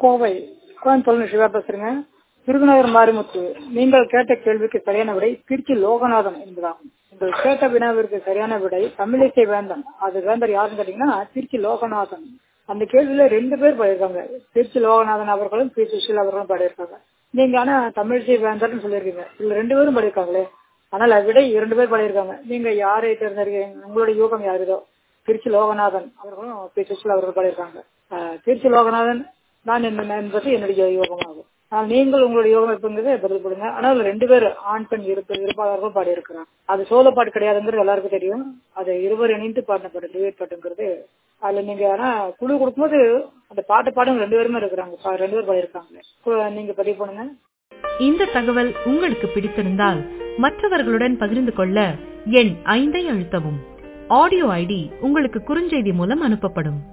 கோவை கோயம்புத்தூர்ல சிவா பேசுறேங்க விருதுநகர் மாரிமுத்து நீங்கள் கேட்ட கேள்விக்கு சரியான விடை திருச்சி லோகநாதன் என்பதாகும் நீங்கள் கேட்ட வினாவிற்கு சரியான விடை தமிழிசை வேந்தன் அது வேந்தர் யாருன்னு கேட்டீங்கன்னா திருச்சி லோகநாதன் அந்த கேள்வியில ரெண்டு பேர் பாடியிருக்காங்க திருச்சி லோகநாதன் அவர்களும் பி சுஷீல் அவர்களும் பாடியிருக்காங்க நீங்க ஆனா தமிழிசை வேந்தர்னு சொல்லியிருக்கீங்க இதுல ரெண்டு பேரும் பாடியிருக்காங்களே ஆனால் விடை இரண்டு பேர் பாடியிருக்காங்க நீங்க யாரை தேர்ந்தெடுக்கீங்க உங்களுடைய யூகம் யாருதோ திருச்சி லோகநாதன் அவர்களும் பி சுஷீல் அவர்கள் பாடியிருக்காங்க ஆஹ் திருச்சி லோகநாதன் நான் என்ன என்பது என்னுடைய யோகமாகும் ஆனால் நீங்கள் உங்களுடைய யோகம் எப்பங்கிறத பதில் கொடுங்க ஆனால் ரெண்டு பேர் ஆண் பெண் இருப்பு இருப்பாளர்கள் பாடி இருக்கிறாங்க அது சோழ பாட்டு கிடையாதுங்கிறது எல்லாருக்கும் தெரியும் அது இருவர் இணைந்து பாடின பாட்டு டிவேட் பாட்டுங்கிறது அதுல நீங்க ஆனா குழு கொடுக்கும்போது அந்த பாட்டு பாடுங்க ரெண்டு பேருமே இருக்கிறாங்க ரெண்டு பேர் பாடியிருக்காங்க நீங்க பதிவு பண்ணுங்க இந்த தகவல் உங்களுக்கு பிடித்திருந்தால் மற்றவர்களுடன் பகிர்ந்து கொள்ள எண் ஐந்தை அழுத்தவும் ஆடியோ ஐடி உங்களுக்கு குறுஞ்செய்தி மூலம் அனுப்பப்படும்